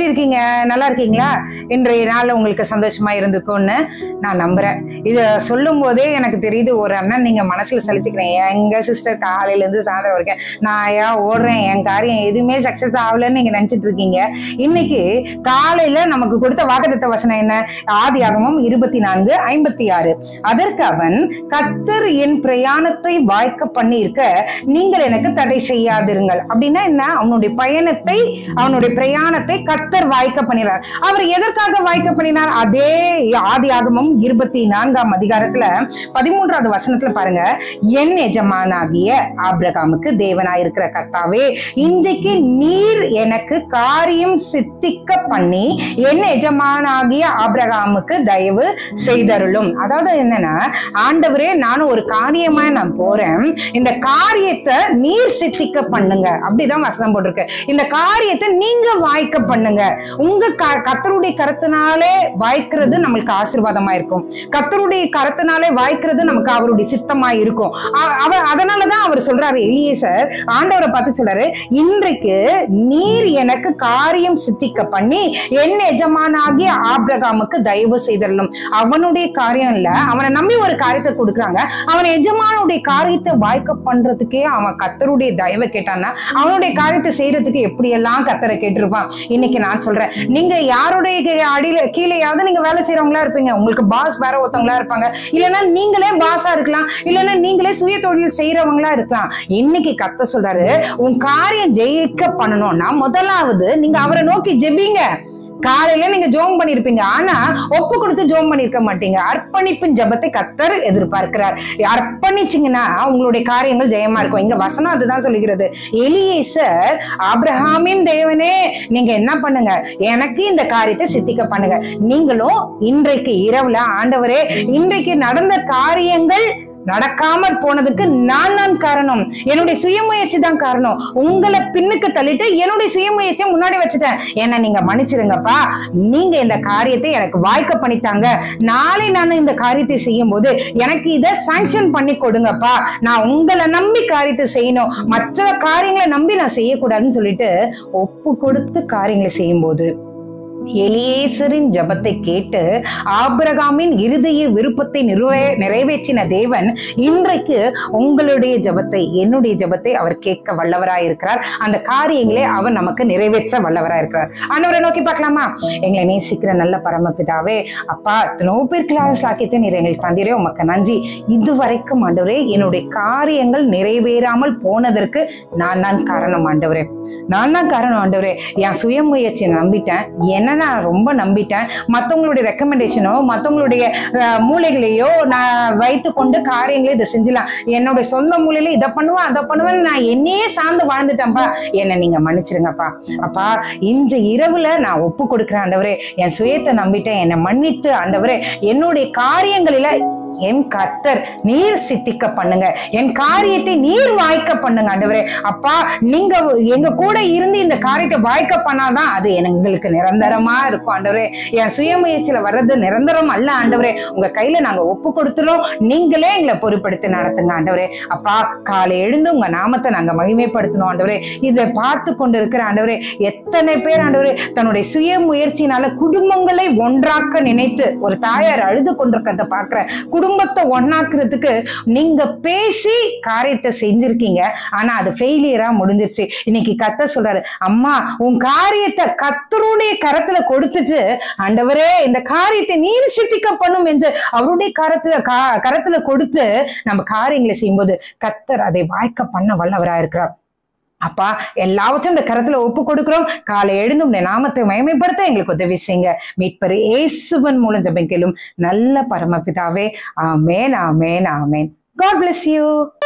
எப்படி இருக்கீங்க நல்லா இருக்கீங்களா இன்றைய நாள் உங்களுக்கு சந்தோஷமா இருந்துக்கும்னு நான் நம்புறேன் இத சொல்லும் போதே எனக்கு தெரியுது ஒரு அண்ணன் நீங்க மனசுல சலிச்சுக்கிறேன் எங்க சிஸ்டர் காலையில இருந்து சாயந்தரம் வரைக்கும் நான் ஏன் ஓடுறேன் என் காரியம் எதுவுமே சக்சஸ் ஆகலன்னு நீங்க நினைச்சிட்டு இருக்கீங்க இன்னைக்கு காலையில நமக்கு கொடுத்த வாக்குத்தத்த வசனம் என்ன ஆதி ஆகமம் இருபத்தி நான்கு ஐம்பத்தி ஆறு அதற்கு அவன் கத்தர் என் பிரயாணத்தை வாய்க்க பண்ணி இருக்க நீங்கள் எனக்கு தடை செய்யாதிருங்கள் அப்படின்னா என்ன அவனுடைய பயணத்தை அவனுடைய பிரயாணத்தை கத்தர் வாய்க்க பண்ணினார் அவர் எதற்காக வாய்க்க பண்ணினார் அதே ஆதி ஆகமம் இருபத்தி நான்காம் அதிகாரத்துல பதிமூன்றாவது வசனத்துல பாருங்க என் எஜமானாகிய ஆபிரகாமுக்கு தேவனாயிருக்கிற கர்த்தாவே இன்றைக்கு நீர் எனக்கு காரியம் சித்திக்க பண்ணி என் எஜமானாகிய ஆபிரகாமுக்கு தயவு செய்தருளும் அதாவது என்னன்னா ஆண்டவரே நானும் ஒரு காரியமா நான் போறேன் இந்த காரியத்தை நீர் சித்திக்க பண்ணுங்க அப்படிதான் வசனம் போட்டிருக்கு இந்த காரியத்தை நீங்க வாய்க்க பண்ணுங்க உங்க க- கர்த்தருடைய கருத்தினாலே வாய்க்கிறது நம்மளுக்கு ஆசீர்வாதமா இருக்கும் கர்த்தருடைய கருத்தினாலே வாய்க்கிறது நமக்கு அவருடைய சித்தமா இருக்கும் அ- அவர் அதனாலதான் அவர் சொல்றாரு எலியேசர் ஆண்டவரை பார்த்து சொல்றாரு இன்றைக்கு நீர் எனக்கு காரியம் சித்திக்க பண்ணி என் எஜமானாகிய ஆபிரகாமுக்கு தயவு செய்தரலும் அவனுடைய காரியம் இல்ல அவனை நம்பி ஒரு காரியத்தை கொடுக்குறாங்க அவன் எஜமானுடைய காரியத்தை வாய்க்க பண்றதுக்கே அவன் கத்தருடைய தயவை கேட்டான்னா அவனுடைய காரியத்தை செய்யறதுக்கு எப்படியெல்லாம் கத்தரை கேட்டிருப்பான் இன்னைக்கு நான் சொல்றேன் நீங்க யாருடைய கீ- அடியில கீழேயாவது நீங்க வேலை செய்யறவங்களா இருப்பீங்க உங்களுக்கு பாஸ் வேற ஒருத்தவங்களா இருப்பாங்க இல்லைன்னா நீங்களே பாஸா இருக்கலாம் இல்லைன்னா நீங்களே சுய தொழில் செய்யறவங்களா இருக்கலாம் இன்னைக்கு கத்த சொல்றாரு உன் காரியம் ஜெயிக்க பண்ணணும்னா முதலாவது நீங்க அவரை நோக்கி ஜெபிங்க காலையில நீங்க ஜோம் பண்ணிருப்பீங்க ஆனா ஒப்பு கொடுத்து ஜோம் பண்ணிருக்க மாட்டீங்க அர்ப்பணிப்பின் ஜெபத்தை கத்தர் எதிர்பார்க்கிறார் அர்ப்பணிச்சீங்கன்னா உங்களுடைய காரியங்கள் ஜெயமா இருக்கும் இங்க வசனம் அதுதான் சொல்லுகிறது எலியேசர் ஆபிரஹாமின் தேவனே நீங்க என்ன பண்ணுங்க எனக்கு இந்த காரியத்தை சித்திக்க பண்ணுங்க நீங்களும் இன்றைக்கு இரவுல ஆண்டவரே இன்றைக்கு நடந்த காரியங்கள் நடக்காம போனதுக்கு நான் தான் காரணம் என்னுடைய சுயமுயற்சி தான் காரணம் உங்களை பின்னுக்கு தள்ளிட்டு என்னுடைய சுயமுயற்சியை முன்னாடி வச்சுட்டேன் என்ன நீங்க மன்னிச்சிருங்கப்பா நீங்க இந்த காரியத்தை எனக்கு வாய்க்க பண்ணித்தாங்க நாளை நான் இந்த காரியத்தை செய்யும் போது எனக்கு இதை சாங்ஷன் பண்ணி கொடுங்கப்பா நான் உங்களை நம்பி காரியத்தை செய்யணும் மற்ற காரியங்களை நம்பி நான் செய்யக்கூடாதுன்னு சொல்லிட்டு ஒப்பு கொடுத்து காரியங்களை செய்யும் போது எலியேசரின் ஜெபத்தை கேட்டு ஆபிரகாமின் இருதய விருப்பத்தை நிறைவே நிறைவேற்றின தேவன் இன்றைக்கு உங்களுடைய ஜெபத்தை என்னுடைய ஜெபத்தை அவர் கேட்க வல்லவராய் இருக்கிறார் அந்த காரியங்களை அவர் நமக்கு நிறைவேற்ற வல்லவராய் இருக்கிறார் ஆண்டவரை நோக்கி பார்க்கலாமா எங்களை நேசிக்கிற நல்ல பரமபிதாவே அப்பா எத்தனோ பேர் கிளாஸ் ஆக்கிட்டு நீர் எங்களுக்கு தந்தீரே உமக்கு நன்றி இதுவரைக்கும் ஆண்டவரே என்னுடைய காரியங்கள் நிறைவேறாமல் போனதற்கு நான் தான் காரணம் ஆண்டவரே நான் தான் காரணம் ஆண்டவரே என் சுயமுயற்சியை நம்பிட்டேன் என்ன நான் ரொம்ப நம்பிட்டேன் மற்றவங்களுடைய ரெக்கமெண்டேஷனோ மற்றவங்களுடைய மூளைகளையோ நான் வைத்து கொண்டு காரியங்களை இதை செஞ்சலாம் என்னுடைய சொந்த மூலையில இதை பண்ணுவேன் அதை பண்ணுவேன் நான் என்னையே சார்ந்து வாழ்ந்துட்டேன்ப்பா என்னை நீங்க மன்னிச்சிருங்கப்பா அப்பா இந்த இரவுல நான் ஒப்பு கொடுக்குறேன் ஆண்டவரே என் சுயத்தை நம்பிட்டேன் என்னை மன்னித்து ஆண்டவரே என்னுடைய காரியங்களில என் கர்த்தர் நீர் சித்திக்க பண்ணுங்க என் காரியத்தை நீர் வாய்க்க பண்ணுங்க ஆண்டவரே அப்பா நீங்க எங்க கூட இருந்து இந்த காரியத்தை வாய்க்க பண்ணாதான் அது எங்களுக்கு நிரந்தரமா இருக்கும் ஆண்டவரே என் சுயமுயற்சியில வர்றது நிரந்தரம் அல்ல ஆண்டவரே உங்க கையில நாங்க ஒப்பு கொடுத்துறோம் நீங்களே எங்களை பொறுப்படுத்தி நடத்துங்க ஆண்டவரே அப்பா காலை எழுந்து உங்க நாமத்தை நாங்க மகிமைப்படுத்தணும் ஆண்டவரே இதை பார்த்து கொண்டு இருக்கிற ஆண்டவரே எத்தனை பேர் ஆண்டவரே தன்னுடைய சுய முயற்சியினால குடும்பங்களை ஒன்றாக்க நினைத்து ஒரு தாயார் அழுது கொண்டிருக்கிறத பாக்குறேன் குடும்பத்தை ஒன்னாக்குறதுக்கு நீங்க பேசி காரியத்தை செஞ்சிருக்கீங்க ஆனா அது ஃபெயிலியரா முடிஞ்சிருச்சு இன்னைக்கு கத்த சொல்றாரு அம்மா உன் காரியத்தை கத்தருடைய கரத்துல கொடுத்துட்டு ஆண்டவரே இந்த காரியத்தை நீர் சித்திக்க பண்ணும் என்று அவருடைய கரத்துல கா- கரத்துல கொடுத்து நம்ம காரியங்களை செய்யும்போது கத்தர் அதை வாய்க்க பண்ண வல்லவரா இருக்கிறார் அப்பா எல்லாவற்றும் இந்த கரத்துல ஒப்பு கொடுக்கிறோம் காலை எழுந்தும் உம்முடைய நாமத்தை மயமைப்படுத்த எங்களுக்கு உதவி செய்யுங்க மீட்பர் இயேசுவன் மூலம் ஜெபிக்கலும் நல்ல பரமபிதாவே ஆமேன் ஆமேன் ஆமேன் காட் bless you